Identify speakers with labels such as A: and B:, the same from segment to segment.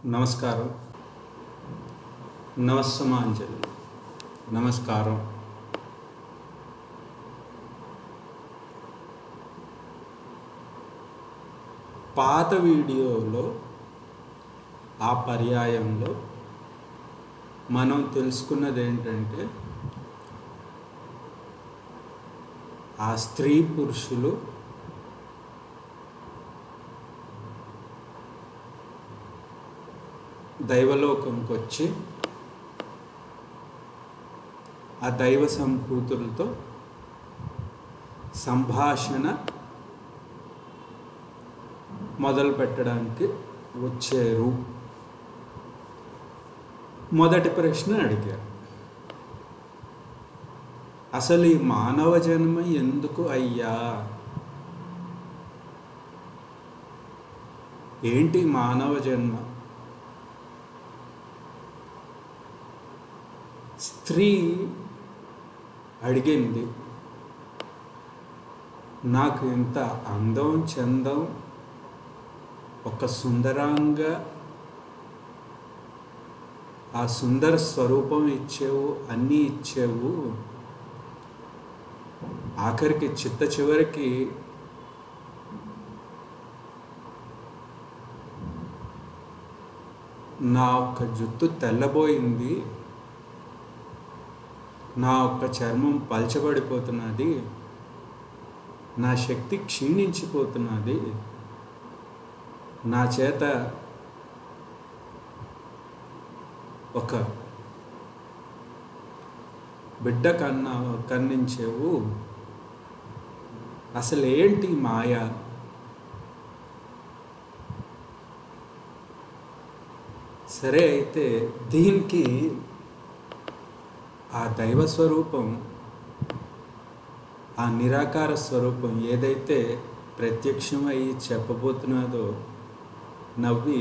A: నమస్కారం నమస్సమాంజలి నమస్కారం పాత వీడియోలో ఆ పర్యాయంలో మనం తెలుసుకున్నది ఏంటంటే ఆ స్త్రీ పురుషులు దైవలోకంకి వచ్చి ఆ దైవ సంభూతులతో సంభాషణ మొదలు పెట్టడానికి వచ్చారు మొదటి ప్రశ్న అడిగారు అసలు ఈ మానవ జన్మ ఎందుకు అయ్యా ఏంటి మానవ జన్మ స్త్రీ అడిగింది నాకు ఇంత అందం చందం ఒక సుందరాంగ ఆ సుందర స్వరూపం ఇచ్చేవు అన్నీ ఇచ్చేవు ఆఖరికి చిత్త చివరికి నా ఒక్క జుత్తు తెల్లబోయింది నా ఒక్క చర్మం పలచబడిపోతున్నది నా శక్తి క్షీణించిపోతున్నది నా చేత ఒక బిడ్డ కన్నా కన్నించేవు అసలు ఏంటి మాయ సరే అయితే దీనికి ఆ దైవ స్వరూపం ఆ నిరాకార స్వరూపం ఏదైతే ప్రత్యక్షమై చెప్పబోతున్నదో నవ్వి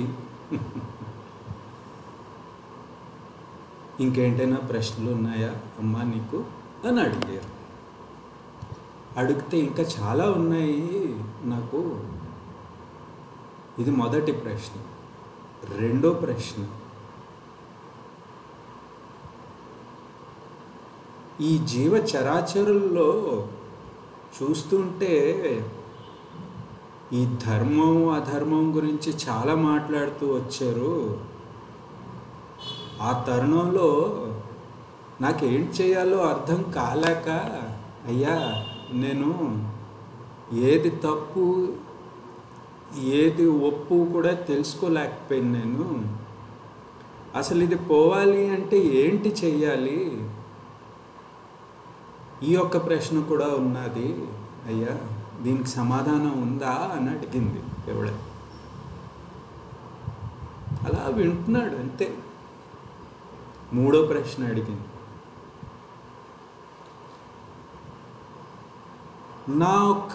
A: ఇంకేంటైనా ప్రశ్నలు ఉన్నాయా అమ్మా నీకు అని అడిగారు అడిగితే ఇంకా చాలా ఉన్నాయి నాకు ఇది మొదటి ప్రశ్న రెండో ప్రశ్న ఈ జీవ చరాచరుల్లో చూస్తుంటే ఈ ధర్మం అధర్మం గురించి చాలా మాట్లాడుతూ వచ్చారు ఆ తరుణంలో నాకేం చేయాలో అర్థం కాలేక అయ్యా నేను ఏది తప్పు ఏది ఒప్పు కూడా తెలుసుకోలేకపోయాను నేను అసలు ఇది పోవాలి అంటే ఏంటి చెయ్యాలి ఈ యొక్క ప్రశ్న కూడా ఉన్నది అయ్యా దీనికి సమాధానం ఉందా అని అడిగింది ఎవడ అలా వింటున్నాడు అంతే మూడో ప్రశ్న అడిగింది నా యొక్క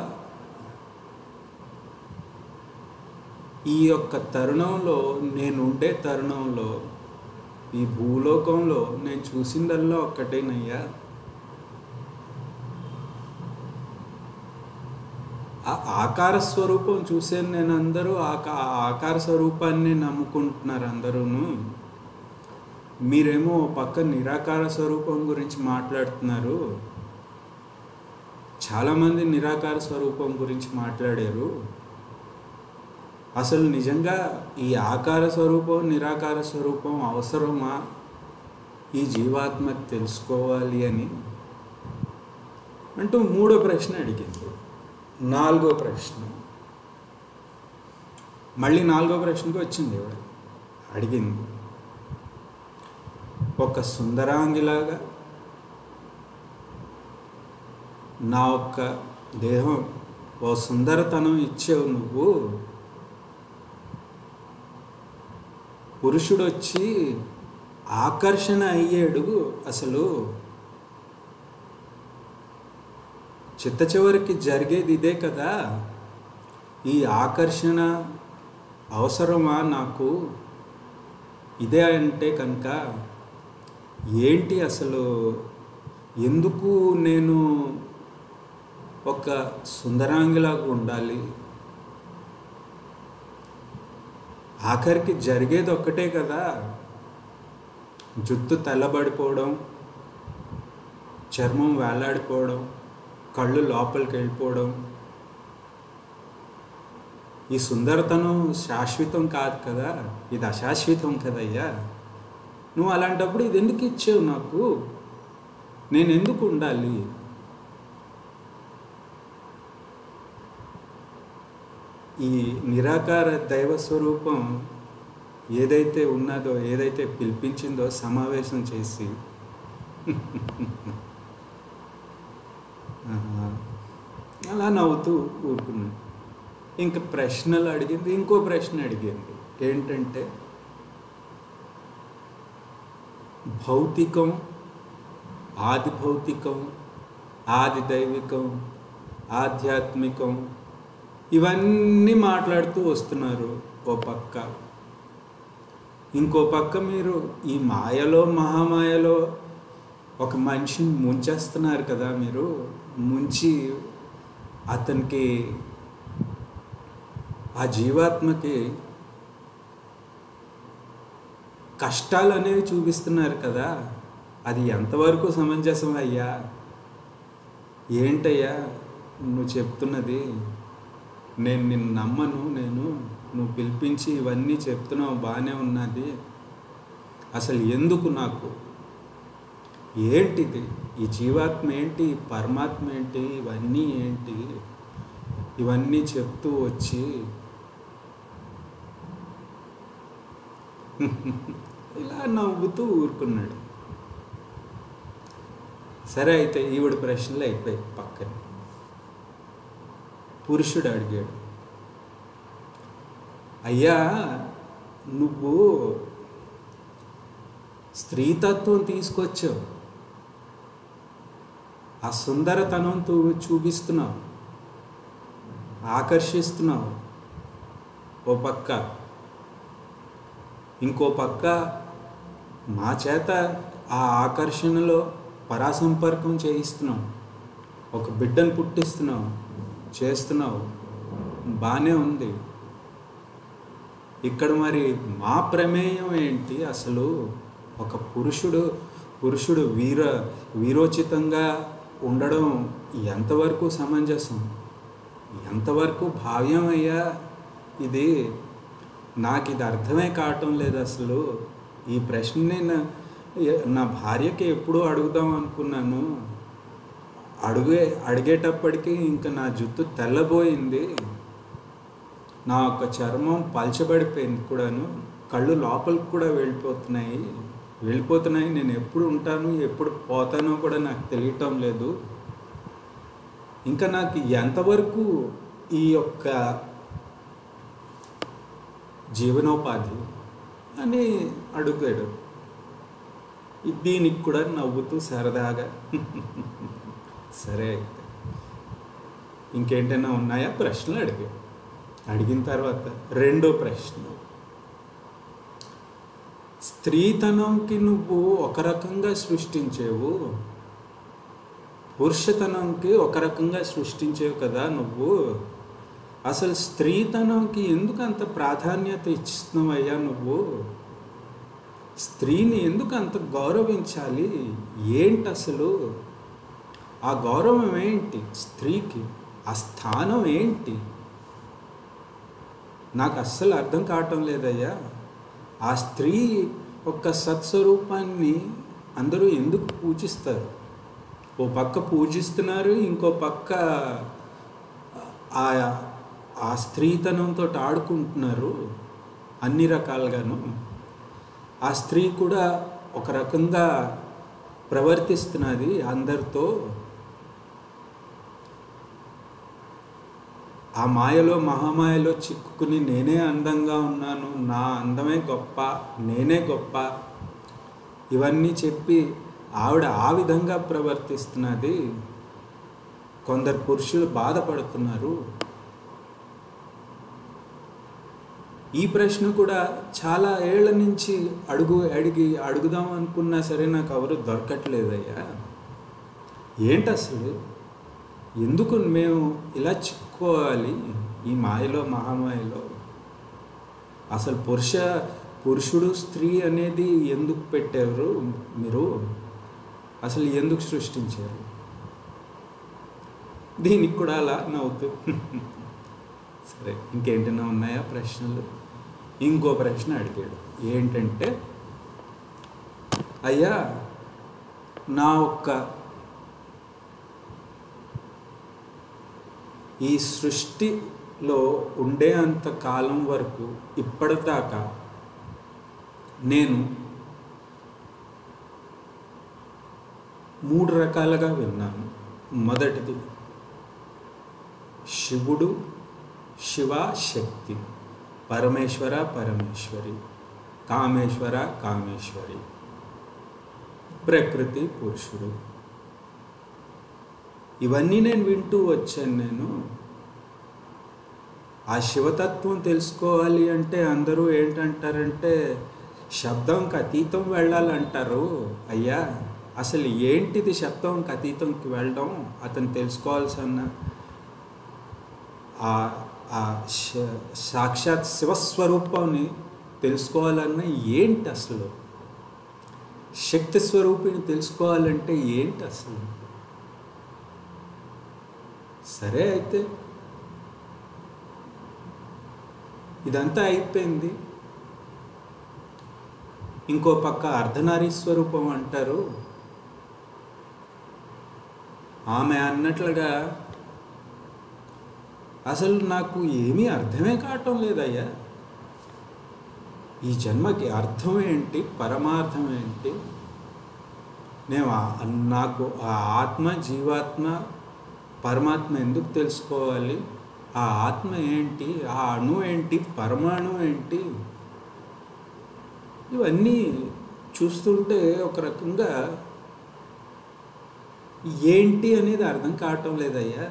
A: ఈ యొక్క తరుణంలో నేనుండే తరుణంలో ఈ భూలోకంలో నేను చూసిందల్లా ఒక్కటేనయ్యా ఆ ఆకార స్వరూపం చూసాను నేను అందరూ ఆకా ఆకార స్వరూపాన్ని నమ్ముకుంటున్నారు అందరూను మీరేమో పక్క నిరాకార స్వరూపం గురించి మాట్లాడుతున్నారు చాలామంది నిరాకార స్వరూపం గురించి మాట్లాడారు అసలు నిజంగా ఈ ఆకార స్వరూపం నిరాకార స్వరూపం అవసరమా ఈ జీవాత్మకు తెలుసుకోవాలి అని అంటూ మూడో ప్రశ్న అడిగింది నాలుగో ప్రశ్న మళ్ళీ నాలుగో ప్రశ్నకు వచ్చింది ఇవిడ అడిగింది ఒక సుందరాంగిలాగా నా ఒక్క దేహం ఓ సుందరతనం ఇచ్చేవు నువ్వు పురుషుడు వచ్చి ఆకర్షణ అయ్యాడు అసలు చిత్త చివరికి జరిగేది ఇదే కదా ఈ ఆకర్షణ అవసరమా నాకు ఇదే అంటే కనుక ఏంటి అసలు ఎందుకు నేను ఒక సుందరాంగిలాగా ఉండాలి ఆఖరికి జరిగేది ఒక్కటే కదా జుత్తు తెల్లబడిపోవడం చర్మం వేలాడిపోవడం కళ్ళు లోపలికి వెళ్ళిపోవడం ఈ సుందరతనం శాశ్వతం కాదు కదా ఇది అశాశ్వతం కదయ్యా నువ్వు అలాంటప్పుడు ఇది ఎందుకు ఇచ్చావు నాకు నేను ఎందుకు ఉండాలి ఈ నిరాకార దైవ స్వరూపం ఏదైతే ఉన్నదో ఏదైతే పిలిపించిందో సమావేశం చేసి ఆహా. అలా నవ్వుతూ ఊరుకున్నాడు ఇంక ప్రశ్నలు అడిగింది ఇంకో ప్రశ్న అడిగింది ఏంటంటే భౌతికం ఆది భౌతికం ఆది దైవికం ఆధ్యాత్మికం ఇవన్నీ మాట్లాడుతూ వస్తున్నారు ఓ పక్క ఇంకో పక్క మీరు ఈ మాయలో మహామాయలో ఒక మనిషిని ముంచేస్తున్నారు కదా మీరు ముంచి అతనికి ఆ జీవాత్మకి కష్టాలు అనేవి చూపిస్తున్నారు కదా అది ఎంతవరకు సమంజసం అయ్యా ఏంటయ్యా నువ్వు చెప్తున్నది నేను నిన్ను నమ్మను నేను నువ్వు పిలిపించి ఇవన్నీ చెప్తున్నావు బాగానే ఉన్నది అసలు ఎందుకు నాకు ఏంటిది ఈ జీవాత్మ ఏంటి ఈ పరమాత్మ ఏంటి ఇవన్నీ ఏంటి ఇవన్నీ చెప్తూ వచ్చి ఇలా నవ్వుతూ ఊరుకున్నాడు సరే అయితే ఈవిడ ప్రశ్నలు అయిపోయాయి పక్కన పురుషుడు అడిగాడు అయ్యా నువ్వు స్త్రీతత్వం తీసుకొచ్చావు ఆ సుందరతనంతో చూపిస్తున్నావు ఆకర్షిస్తున్నావు ఓ పక్క ఇంకో పక్క మా చేత ఆ ఆకర్షణలో పరాసంపర్కం చేయిస్తున్నావు ఒక బిడ్డను పుట్టిస్తున్నావు చేస్తున్నావు బాగానే ఉంది ఇక్కడ మరి మా ప్రమేయం ఏంటి అసలు ఒక పురుషుడు పురుషుడు వీర వీరోచితంగా ఉండడం ఎంతవరకు సమంజసం ఎంతవరకు భావ్యం అయ్యా ఇది నాకు ఇది అర్థమే కావటం లేదు అసలు ఈ ప్రశ్న నేను నా భార్యకి ఎప్పుడూ అడుగుదాం అనుకున్నాను అడుగే అడిగేటప్పటికి ఇంకా నా జుత్తు తెల్లబోయింది నా యొక్క చర్మం పలచబడిపోయింది కూడాను కళ్ళు లోపలికి కూడా వెళ్ళిపోతున్నాయి వెళ్ళిపోతున్నాయి నేను ఎప్పుడు ఉంటాను ఎప్పుడు పోతానో కూడా నాకు తెలియటం లేదు ఇంకా నాకు ఎంతవరకు ఈ యొక్క జీవనోపాధి అని అడుగాడు దీనికి కూడా నవ్వుతూ సరదాగా సరే అయితే ఇంకేంటైనా ఉన్నాయా ప్రశ్నలు అడిగా అడిగిన తర్వాత రెండో ప్రశ్న స్త్రీతనంకి నువ్వు ఒక రకంగా సృష్టించేవు పురుషతనంకి ఒక రకంగా సృష్టించేవు కదా నువ్వు అసలు స్త్రీతనంకి ఎందుకు అంత ప్రాధాన్యత ఇస్తున్నావయ్యా నువ్వు స్త్రీని ఎందుకు అంత గౌరవించాలి ఏంటి అసలు ఆ గౌరవం ఏంటి స్త్రీకి ఆ స్థానం ఏంటి నాకు అస్సలు అర్థం కావటం లేదయ్యా ఆ స్త్రీ యొక్క సత్స్వరూపాన్ని అందరూ ఎందుకు పూజిస్తారు ఓ పక్క పూజిస్తున్నారు ఇంకో పక్క ఆ ఆ స్త్రీతనంతో ఆడుకుంటున్నారు అన్ని రకాలుగాను ఆ స్త్రీ కూడా ఒక రకంగా ప్రవర్తిస్తున్నది అందరితో ఆ మాయలో మహామాయలో చిక్కుకుని నేనే అందంగా ఉన్నాను నా అందమే గొప్ప నేనే గొప్ప ఇవన్నీ చెప్పి ఆవిడ ఆ విధంగా ప్రవర్తిస్తున్నది కొందరు పురుషులు బాధపడుతున్నారు ఈ ప్రశ్న కూడా చాలా ఏళ్ల నుంచి అడుగు అడిగి అడుగుదాం అనుకున్నా సరే నాకు ఎవరు దొరకట్లేదయ్యా ఏంటి అసలు ఎందుకు మేము ఇలా చిక్కుకోవాలి ఈ మాయలో మహామాయలో అసలు పురుష పురుషుడు స్త్రీ అనేది ఎందుకు పెట్టారు మీరు అసలు ఎందుకు సృష్టించారు దీనికి కూడా అలా నవ్వుతూ సరే ఇంకేంటైనా ఉన్నాయా ప్రశ్నలు ఇంకో ప్రశ్న అడిగాడు ఏంటంటే అయ్యా నా ఒక్క ఈ సృష్టిలో ఉండే అంత కాలం వరకు ఇప్పటిదాకా నేను మూడు రకాలుగా విన్నాను మొదటిది శివుడు శివ శక్తి పరమేశ్వర పరమేశ్వరి కామేశ్వర కామేశ్వరి ప్రకృతి పురుషుడు ఇవన్నీ నేను వింటూ వచ్చాను నేను ఆ శివతత్వం తెలుసుకోవాలి అంటే అందరూ ఏంటంటారంటే శబ్దంకి అతీతం వెళ్ళాలంటారు అయ్యా అసలు ఏంటిది శబ్దంకి అతీతంకి వెళ్ళడం అతను తెలుసుకోవాల్సిన ఆ ఆ శ- సాక్షాత్ శివస్వరూపాన్ని తెలుసుకోవాలన్న ఏంటి అసలు శక్తి స్వరూపిని తెలుసుకోవాలంటే ఏంటి అసలు సరే అయితే ఇదంతా అయిపోయింది ఇంకో పక్క అర్ధనారీ స్వరూపం అంటారు ఆమె అన్నట్లుగా అసలు నాకు ఏమీ అర్థమే కావటం లేదయ్యా ఈ జన్మకి అర్థం ఏంటి పరమార్థం ఏంటి నేను ఆ- నాకు ఆ ఆత్మ జీవాత్మ పరమాత్మ ఎందుకు తెలుసుకోవాలి ఆ ఆత్మ ఏంటి ఆ అణు ఏంటి పరమాణు ఏంటి ఇవన్నీ చూస్తుంటే ఒక రకంగా ఏంటి అనేది అర్థం కావటం లేదయ్యా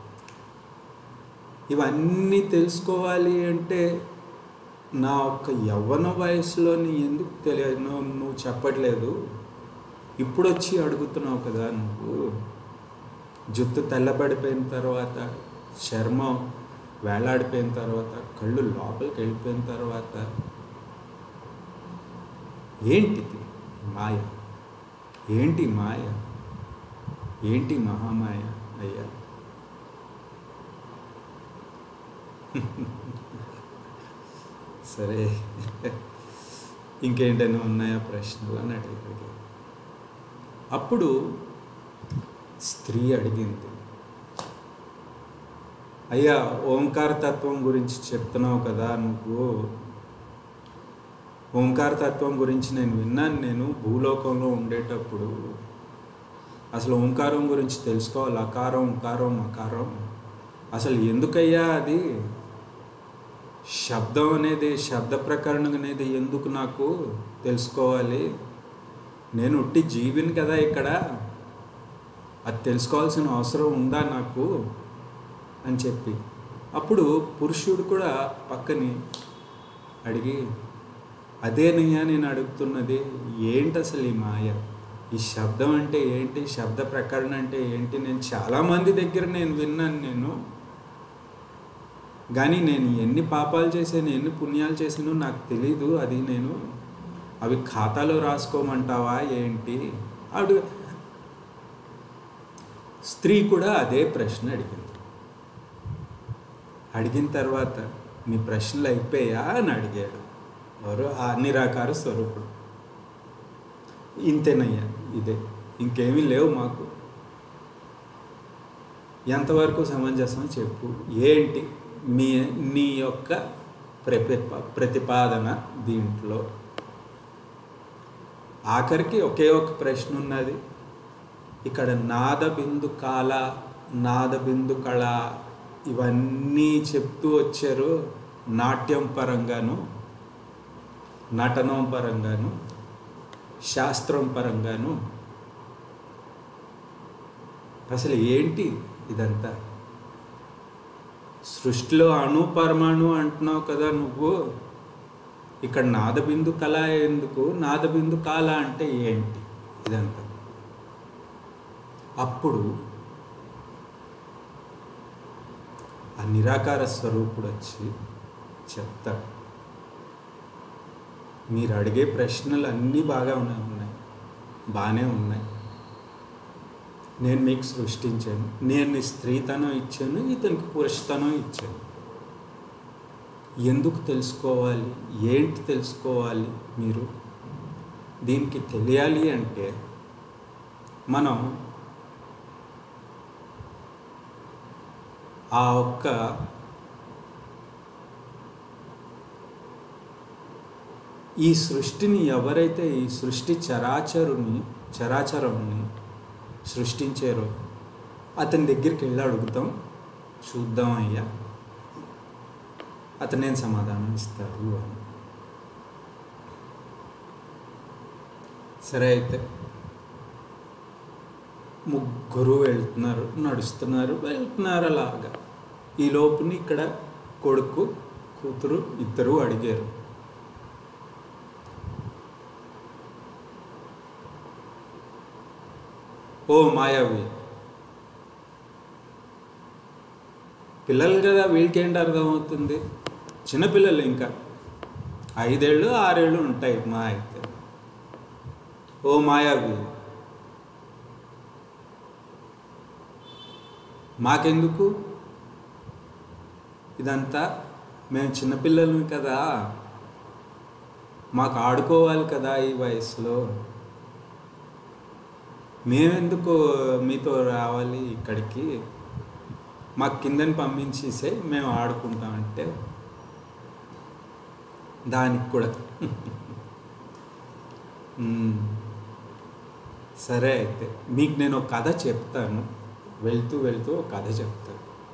A: ఇవన్నీ తెలుసుకోవాలి అంటే నా ఒక్క యవ్వన వయసులోని ఎందుకు తెలియదు నువ్వు నువ్వు చెప్పట్లేదు ఇప్పుడు వచ్చి అడుగుతున్నావు కదా నువ్వు జుట్టు తెల్లబడిపోయిన తర్వాత చర్మం వేలాడిపోయిన తర్వాత కళ్ళు లోపలికి వెళ్ళిపోయిన తర్వాత ఏంటిది మాయ ఏంటి మాయ ఏంటి మహామాయ అయ్యా సరే ఇంకేంటైనా ఉన్నాయా ప్రశ్నలు అని అడిగాడు అప్పుడు స్త్రీ అడిగింది అయ్యా ఓంకార తత్వం గురించి చెప్తున్నావు కదా నువ్వు ఓంకార తత్వం గురించి నేను విన్నాను నేను భూలోకంలో ఉండేటప్పుడు అసలు ఓంకారం గురించి తెలుసుకోవాలి అకారం ఉకారం మకారం అసలు ఎందుకయ్యా అది శబ్దం అనేది శబ్ద ప్రకరణం అనేది ఎందుకు నాకు తెలుసుకోవాలి నేను ఉట్టి జీవిని కదా ఇక్కడ అది తెలుసుకోవాల్సిన అవసరం ఉందా నాకు అని చెప్పి అప్పుడు పురుషుడు కూడా పక్కని అడిగి అదేనయ్యా నేను అడుగుతున్నది ఏంటి అసలు ఈ మాయ ఈ శబ్దం అంటే ఏంటి శబ్ద ప్రకరణ అంటే ఏంటి నేను చాలామంది దగ్గర నేను విన్నాను నేను కానీ నేను ఎన్ని పాపాలు చేశాను ఎన్ని పుణ్యాలు చేశానో నాకు తెలీదు అది నేను అవి ఖాతాలో రాసుకోమంటావా ఏంటి ఆవిడ స్త్రీ కూడా అదే ప్రశ్న అడిగింది అడిగిన తర్వాత మీ ప్రశ్నలు అయిపోయా అని అడిగాడు ఎవరు ఆ నిరాకార స్వరూపుడు ఇంతేనయ్యా ఇదే ఇంకేమీ లేవు మాకు ఎంతవరకు సమంజసం చెప్పు ఏంటి మీ నీ యొక్క ప్రతిప ప్రతిపాదన దీంట్లో ఆఖరికి ఒకే ఒక ప్రశ్న ఉన్నది ఇక్కడ నాద బిందు కాల నాద బిందు కళ ఇవన్నీ చెప్తూ వచ్చారు నాట్యం పరంగాను నటనం పరంగాను శాస్త్రం పరంగాను అసలు ఏంటి ఇదంతా సృష్టిలో అణు పరమాణు అంటున్నావు కదా నువ్వు ఇక్కడ నాదబిందు కళ ఎందుకు నాదబిందు కాల అంటే ఏంటి ఇదంతా అప్పుడు ఆ నిరాకార స్వరూపుడు వచ్చి చెప్తాడు మీరు అడిగే ప్రశ్నలు అన్నీ బాగా ఉన్నాయి ఉన్నాయి బాగానే ఉన్నాయి నేను మీకు సృష్టించాను నేను ఈ స్త్రీతనం ఇచ్చాను ఇతనికి పురుషతనం ఇచ్చాను ఎందుకు తెలుసుకోవాలి ఏంటి తెలుసుకోవాలి మీరు దీనికి తెలియాలి అంటే మనం ఆ ఒక్క ఈ సృష్టిని ఎవరైతే ఈ సృష్టి చరాచరుని చరాచరుని సృష్టించారో అతని దగ్గరికి వెళ్ళి అడుగుతాం చూద్దాం అయ్యా అతను నేను సమాధానం ఇస్తాడు అని సరే అయితే ముగ్గురు వెళ్తున్నారు నడుస్తున్నారు వెళ్తున్నారు అలాగా ఈ లోపుని ఇక్కడ కొడుకు కూతురు ఇద్దరు అడిగారు ఓ మాయావి పిల్లలు కదా వీళ్ళకేంటి అర్థమవుతుంది చిన్నపిల్లలు ఇంకా ఐదేళ్ళు ఆరేళ్ళు ఉంటాయి మా అయితే ఓ మాయావి మాకెందుకు ఇదంతా మేము చిన్నపిల్లలు కదా మాకు ఆడుకోవాలి కదా ఈ వయసులో మేమెందుకు మీతో రావాలి ఇక్కడికి మాకు కిందని పంపించేసే మేము ఆడుకుంటామంటే దానికి కూడా మ్మ్. సరే అయితే మీకు నేను ఒక కథ చెప్తాను వెళ్తూ వెళ్తూ ఒక కథ చెప్తాను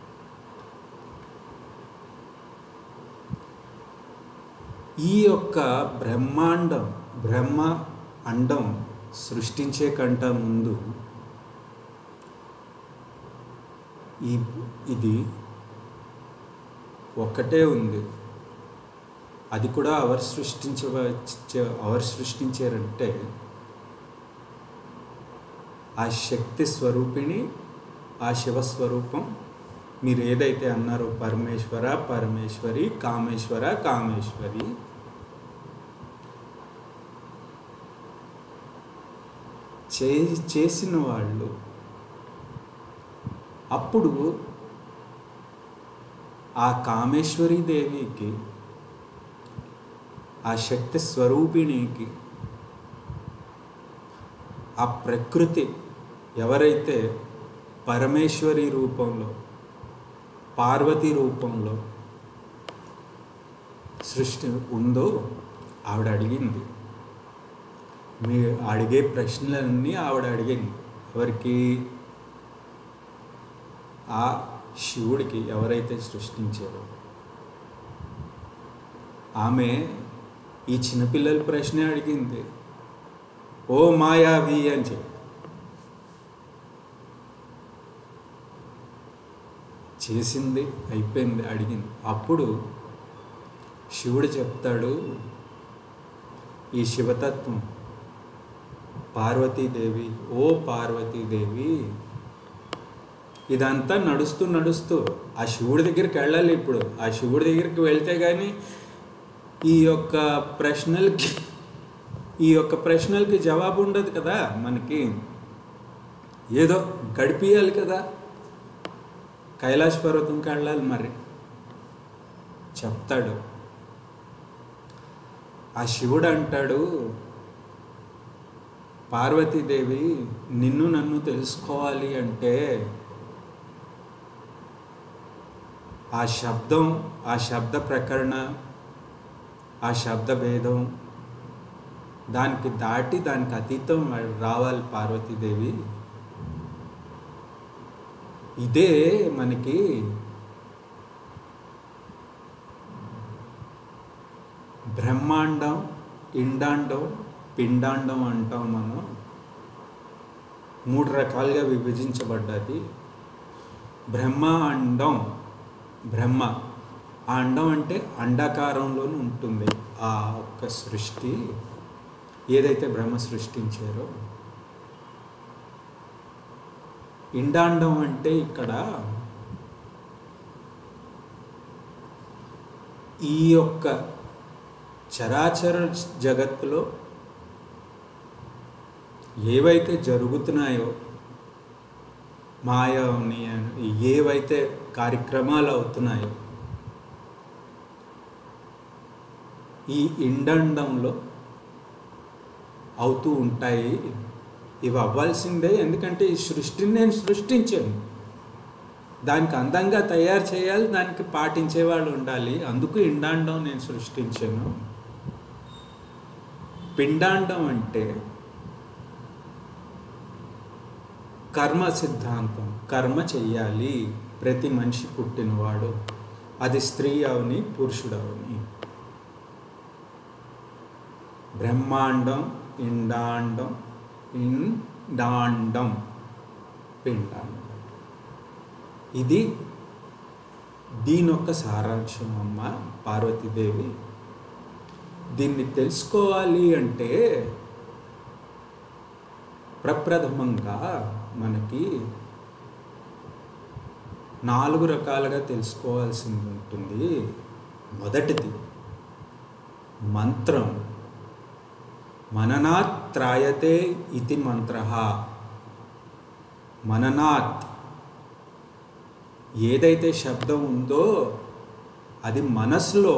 A: ఈ యొక్క బ్రహ్మాండం బ్రహ్మ అండం సృష్టించే కంట ముందు ఈ ఇది ఒక్కటే ఉంది అది కూడా ఎవరు సృష్టించ ఎవరు సృష్టించారంటే ఆ శక్తి స్వరూపిణి ఆ శివస్వరూపం మీరు ఏదైతే అన్నారో పరమేశ్వర పరమేశ్వరి కామేశ్వర కామేశ్వరి చే చేసిన వాళ్ళు అప్పుడు ఆ కామేశ్వరి దేవికి ఆ శక్తి స్వరూపిణికి ఆ ప్రకృతి ఎవరైతే పరమేశ్వరి రూపంలో పార్వతి రూపంలో సృష్టి ఉందో ఆవిడ అడిగింది మీ అడిగే ప్రశ్నలన్నీ ఆవిడ అడిగింది ఎవరికి ఆ శివుడికి ఎవరైతే సృష్టించారో ఆమె ఈ చిన్నపిల్లల ప్రశ్నే అడిగింది ఓ మాయావి అని చెప్పి చేసింది అయిపోయింది అడిగింది అప్పుడు శివుడు చెప్తాడు ఈ శివతత్వం పార్వతీదేవి ఓ పార్వతీదేవి ఇదంతా నడుస్తూ నడుస్తూ ఆ శివుడి దగ్గరికి వెళ్ళాలి ఇప్పుడు ఆ శివుడి దగ్గరికి వెళ్తే కానీ ఈ యొక్క ప్రశ్నలకి ఈ యొక్క ప్రశ్నలకి జవాబు ఉండదు కదా మనకి ఏదో గడిపియాలి కదా కైలాస పర్వతంకి వెళ్ళాలి మరి చెప్తాడు ఆ శివుడు అంటాడు పార్వతీదేవి నిన్ను నన్ను తెలుసుకోవాలి అంటే ఆ శబ్దం ఆ శబ్ద ప్రకరణ ఆ శబ్ద భేదం దానికి దాటి దానికి అతీతం రావాలి పార్వతీదేవి ఇదే మనకి బ్రహ్మాండం ఇండాండం పిండాండం అంటాం మనం మూడు రకాలుగా విభజించబడ్డది బ్రహ్మ అండం బ్రహ్మ ఆ అండం అంటే అండాకారంలోనే ఉంటుంది ఆ ఒక్క సృష్టి ఏదైతే బ్రహ్మ సృష్టించారో ఇండాండం అంటే ఇక్కడ ఈ యొక్క చరాచర జగత్తులో ఏవైతే జరుగుతున్నాయో మాయని ఏవైతే కార్యక్రమాలు అవుతున్నాయో ఈ ఇండండంలో అవుతూ ఉంటాయి ఇవి అవ్వాల్సిందే ఎందుకంటే ఈ సృష్టిని నేను సృష్టించాను దానికి అందంగా తయారు చేయాలి దానికి పాటించే వాళ్ళు ఉండాలి అందుకు ఇండాండం నేను సృష్టించాను పిండాండం అంటే కర్మ సిద్ధాంతం కర్మ చెయ్యాలి ప్రతి మనిషి పుట్టినవాడు అది స్త్రీ అవని పురుషుడు అవని బ్రహ్మాండం ఇండాండం ఇండాండం పిండాండం ఇది దీని యొక్క సారాంశం అమ్మ పార్వతీదేవి దీన్ని తెలుసుకోవాలి అంటే ప్రప్రథమంగా మనకి నాలుగు రకాలుగా తెలుసుకోవాల్సింది ఉంటుంది మొదటిది మంత్రం మననాత్ త్రాయతే ఇది మంత్ర మననాత్ ఏదైతే శబ్దం ఉందో అది మనసులో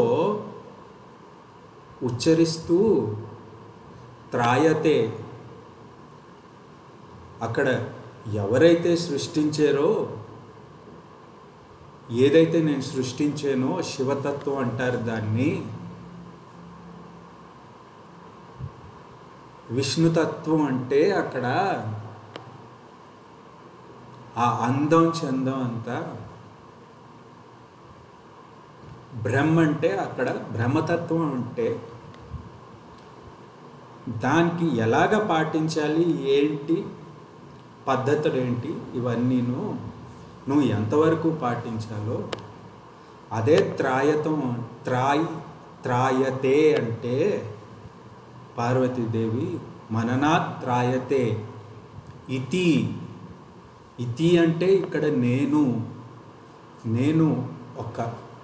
A: ఉచ్చరిస్తూ త్రాయతే అక్కడ ఎవరైతే సృష్టించారో ఏదైతే నేను సృష్టించానో శివతత్వం అంటారు దాన్ని విష్ణుతత్వం అంటే అక్కడ ఆ అందం చందం అంతా బ్రహ్మ అంటే అక్కడ బ్రహ్మతత్వం అంటే దానికి ఎలాగ పాటించాలి ఏంటి పద్ధతులు ఏంటి ఇవన్నీను నువ్వు ఎంతవరకు పాటించాలో అదే త్రాయతం త్రాయ్ త్రాయతే అంటే పార్వతీదేవి మననాత్ త్రాయతే ఇతి ఇతి అంటే ఇక్కడ నేను నేను ఒక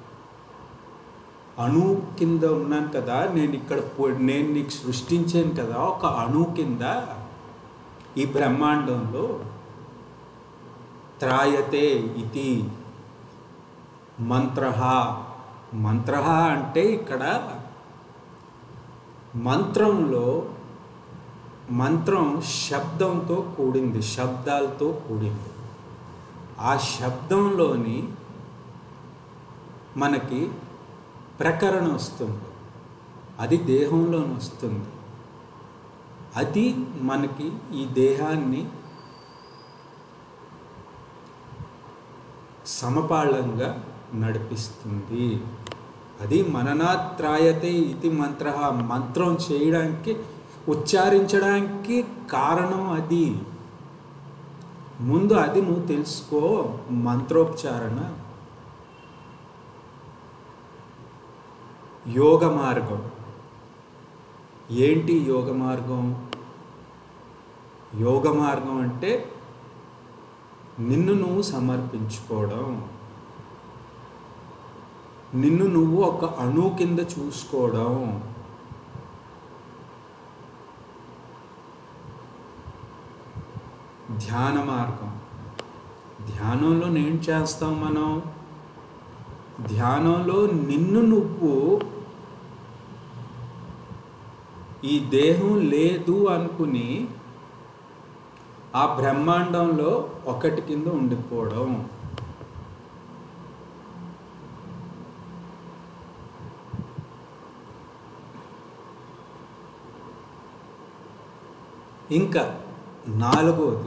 A: అణు కింద ఉన్నాను కదా నేను ఇక్కడ పో- నేను నీకు సృష్టించాను కదా ఒక అణు కింద ఈ బ్రహ్మాండంలో త్రాయతే ఇది మంత్ర మంత్ర అంటే ఇక్కడ మంత్రంలో మంత్రం శబ్దంతో కూడింది శబ్దాలతో కూడింది ఆ శబ్దంలోని మనకి ప్రకరణ వస్తుంది అది దేహంలోని వస్తుంది అది మనకి ఈ దేహాన్ని సమపాళంగా నడిపిస్తుంది అది మననాత్రాయతే ఇది మంత్ర మంత్రం చేయడానికి ఉచ్చారించడానికి కారణం అది ముందు అది నువ్వు తెలుసుకో మంత్రోచ్చారణ యోగ మార్గం ఏంటి యోగ మార్గం యోగ మార్గం అంటే నిన్ను నువ్వు సమర్పించుకోవడం నిన్ను నువ్వు ఒక అణు కింద చూసుకోవడం ధ్యాన మార్గం ధ్యానంలో నేను చేస్తాం మనం ధ్యానంలో నిన్ను నువ్వు ఈ దేహం లేదు అనుకుని ఆ బ్రహ్మాండంలో ఒకటి కింద ఉండిపోవడం ఇంకా నాలుగోది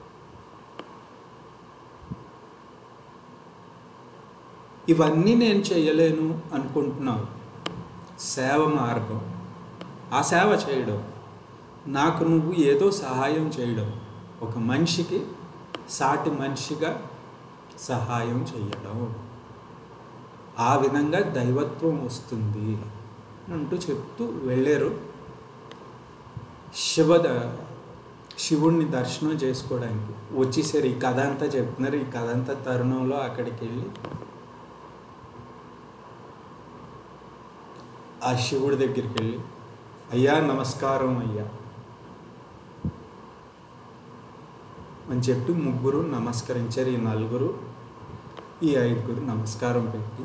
A: ఇవన్నీ నేను చేయలేను అనుకుంటున్నావు సేవ మార్గం ఆ సేవ చేయడం నాకు నువ్వు ఏదో సహాయం చేయడం ఒక మనిషికి సాటి మనిషిగా సహాయం చేయడం ఆ విధంగా దైవత్వం వస్తుంది అంటూ చెప్తూ వెళ్ళారు శివద శివుణ్ణి దర్శనం చేసుకోవడానికి వచ్చేసారు ఈ కథ అంతా చెప్తున్నారు ఈ కథ అంతా తరుణంలో అక్కడికి వెళ్ళి ఆ శివుడి దగ్గరికి వెళ్ళి అయ్యా నమస్కారం అయ్యా అని చెప్పి ముగ్గురు నమస్కరించారు ఈ నలుగురు ఈ ఐదుగురు నమస్కారం పెట్టి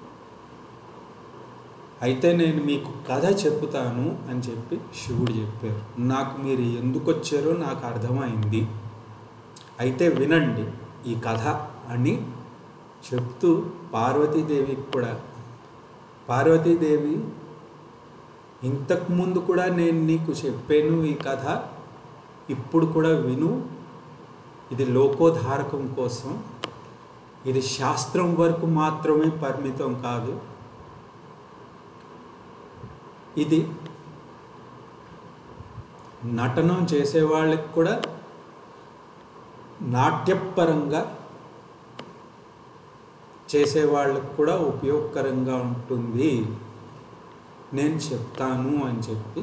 A: అయితే నేను మీకు కథ చెప్తాను అని చెప్పి శివుడు చెప్పారు నాకు మీరు ఎందుకు వచ్చారో నాకు అర్థమైంది అయితే వినండి ఈ కథ అని చెప్తూ పార్వతీదేవికి కూడా పార్వతీదేవి ఇంతకుముందు కూడా నేను నీకు చెప్పాను ఈ కథ ఇప్పుడు కూడా విను ఇది లోకోధారకం కోసం ఇది శాస్త్రం వరకు మాత్రమే పరిమితం కాదు ఇది నటనం చేసే వాళ్ళకి కూడా నాట్యపరంగా చేసే వాళ్ళకి కూడా ఉపయోగకరంగా ఉంటుంది నేను చెప్తాను అని చెప్పి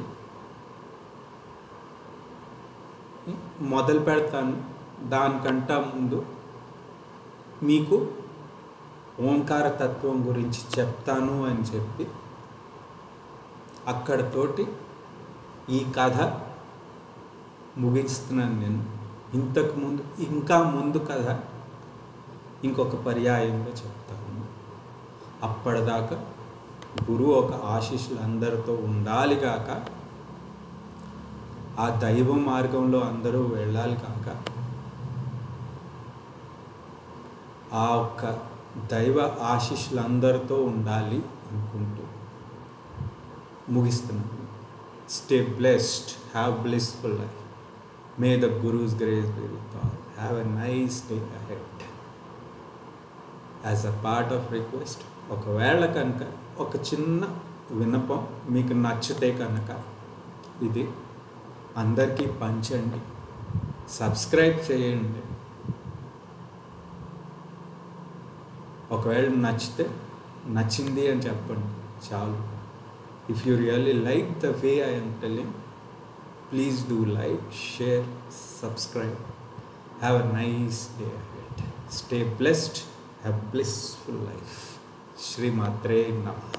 A: మొదలు పెడతాను దానికంటా ముందు మీకు ఓంకార తత్వం గురించి చెప్తాను అని చెప్పి అక్కడతోటి ఈ కథ ముగిస్తున్నాను నేను ఇంతకు ముందు ఇంకా ముందు కథ ఇంకొక పర్యాయంలో చెప్తాను అప్పటిదాకా గురువు ఒక ఆశీస్సులు అందరితో ఉండాలి కాక ఆ దైవ మార్గంలో అందరూ వెళ్ళాలి కాక ఆ ఒక్క దైవ ఆశీస్సులు అందరితో ఉండాలి అనుకుంటూ ముగిస్తున్నాను stay blessed have blissful life may the gurus grace be with all have a nice day ahead as a part of request ఒకవేళ కనుక ఒక చిన్న విన్నపం మీకు నచ్చితే కనుక ఇది అందరికీ పంచండి సబ్స్క్రైబ్ చేయండి ఒకవేళ నచ్చితే నచ్చింది అని చెప్పండి చాలు if you really like the way I'm telling please do like share subscribe have a nice day ahead stay blessed have blissful life శ్రీమాత్రే నమః